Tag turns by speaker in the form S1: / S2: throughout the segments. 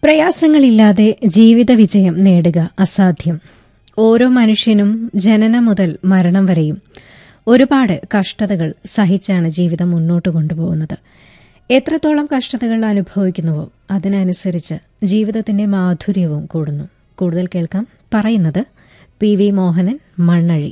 S1: പ്രയാസങ്ങളില്ലാതെ ജീവിത വിജയം നേടുക അസാധ്യം ഓരോ മനുഷ്യനും ജനനം മുതൽ മരണം വരെയും ഒരുപാട് കഷ്ടതകൾ സഹിച്ചാണ് ജീവിതം മുന്നോട്ട് കൊണ്ടുപോകുന്നത് എത്രത്തോളം കഷ്ടതകൾ അനുഭവിക്കുന്നുവോ അതിനനുസരിച്ച് ജീവിതത്തിന്റെ മാധുര്യവും കൂടുന്നു കൂടുതൽ കേൾക്കാം പറയുന്നത് പി വി മോഹനൻ മണ്ണഴി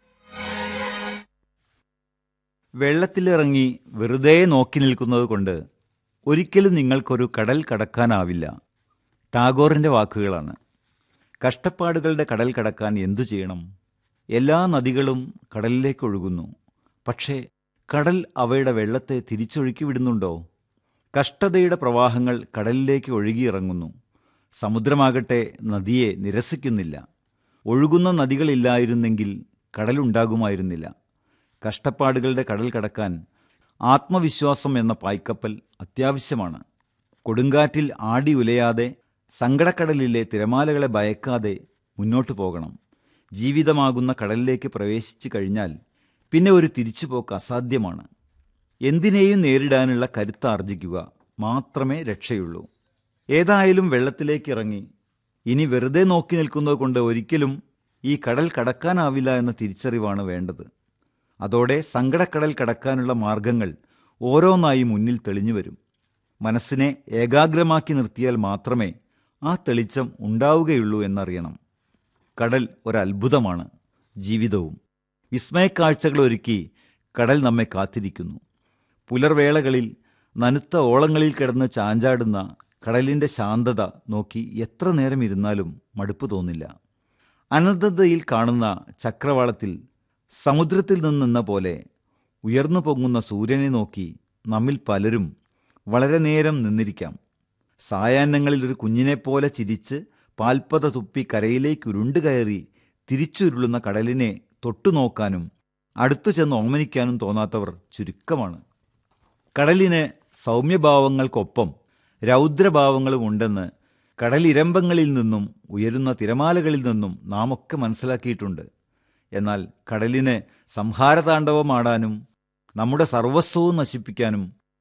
S2: വെള്ളത്തിലിറങ്ങി വെറുതെ നോക്കി നിൽക്കുന്നത് കൊണ്ട് ഒരിക്കലും നിങ്ങൾക്കൊരു കടൽ കടക്കാനാവില്ല ടാഗോറിൻ്റെ വാക്കുകളാണ് കഷ്ടപ്പാടുകളുടെ കടൽ കടക്കാൻ എന്തു ചെയ്യണം എല്ലാ നദികളും കടലിലേക്ക് ഒഴുകുന്നു പക്ഷേ കടൽ അവയുടെ വെള്ളത്തെ തിരിച്ചൊഴുക്കി വിടുന്നുണ്ടോ കഷ്ടതയുടെ പ്രവാഹങ്ങൾ കടലിലേക്ക് ഒഴുകിയിറങ്ങുന്നു സമുദ്രമാകട്ടെ നദിയെ നിരസിക്കുന്നില്ല ഒഴുകുന്ന നദികളില്ലായിരുന്നെങ്കിൽ കടലുണ്ടാകുമായിരുന്നില്ല കഷ്ടപ്പാടുകളുടെ കടൽ കടക്കാൻ ആത്മവിശ്വാസം എന്ന പായ്ക്കപ്പൽ അത്യാവശ്യമാണ് കൊടുങ്കാറ്റിൽ ആടി ഉലയാതെ സങ്കടക്കടലിലെ തിരമാലകളെ ഭയക്കാതെ മുന്നോട്ടു പോകണം ജീവിതമാകുന്ന കടലിലേക്ക് പ്രവേശിച്ചു കഴിഞ്ഞാൽ പിന്നെ ഒരു തിരിച്ചുപോക്ക് അസാധ്യമാണ് എന്തിനേയും നേരിടാനുള്ള കരുത്ത് ആർജിക്കുക മാത്രമേ രക്ഷയുള്ളൂ ഏതായാലും വെള്ളത്തിലേക്ക് ഇറങ്ങി ഇനി വെറുതെ നോക്കി നിൽക്കുന്നത് കൊണ്ട് ഒരിക്കലും ഈ കടൽ കടക്കാനാവില്ല എന്ന തിരിച്ചറിവാണ് വേണ്ടത് അതോടെ സങ്കടക്കടൽ കടക്കാനുള്ള മാർഗങ്ങൾ ഓരോന്നായി മുന്നിൽ തെളിഞ്ഞു വരും മനസ്സിനെ ഏകാഗ്രമാക്കി നിർത്തിയാൽ മാത്രമേ ആ തെളിച്ചം ഉണ്ടാവുകയുള്ളൂ എന്നറിയണം കടൽ ഒരത്ഭുതമാണ് ജീവിതവും വിസ്മയക്കാഴ്ചകൾ ഒരുക്കി കടൽ നമ്മെ കാത്തിരിക്കുന്നു പുലർവേളകളിൽ നനുത്ത ഓളങ്ങളിൽ കിടന്ന് ചാഞ്ചാടുന്ന കടലിൻ്റെ ശാന്തത നോക്കി എത്ര നേരം ഇരുന്നാലും മടുപ്പ് തോന്നില്ല അനന്തതയിൽ കാണുന്ന ചക്രവാളത്തിൽ സമുദ്രത്തിൽ നിന്നെന്ന പോലെ ഉയർന്നു പൊങ്ങുന്ന സൂര്യനെ നോക്കി നമ്മിൽ പലരും വളരെ നേരം നിന്നിരിക്കാം സായാഹ്നങ്ങളിൽ ഒരു കുഞ്ഞിനെപ്പോലെ ചിരിച്ച് പാൽപ്പത തുപ്പി കരയിലേക്ക് ഉരുണ്ടുകയറി തിരിച്ചുരുളുന്ന കടലിനെ തൊട്ടുനോക്കാനും അടുത്തു ചെന്ന് ഓമനിക്കാനും തോന്നാത്തവർ ചുരുക്കമാണ് കടലിന് സൗമ്യഭാവങ്ങൾക്കൊപ്പം രൗദ്രഭാവങ്ങളും ഉണ്ടെന്ന് കടലിരമ്പങ്ങളിൽ നിന്നും ഉയരുന്ന തിരമാലകളിൽ നിന്നും നാം ഒക്കെ മനസ്സിലാക്കിയിട്ടുണ്ട് എന്നാൽ കടലിന് സംഹാരതാണ്ഡവമാടാനും നമ്മുടെ സർവസ്വവും നശിപ്പിക്കാനും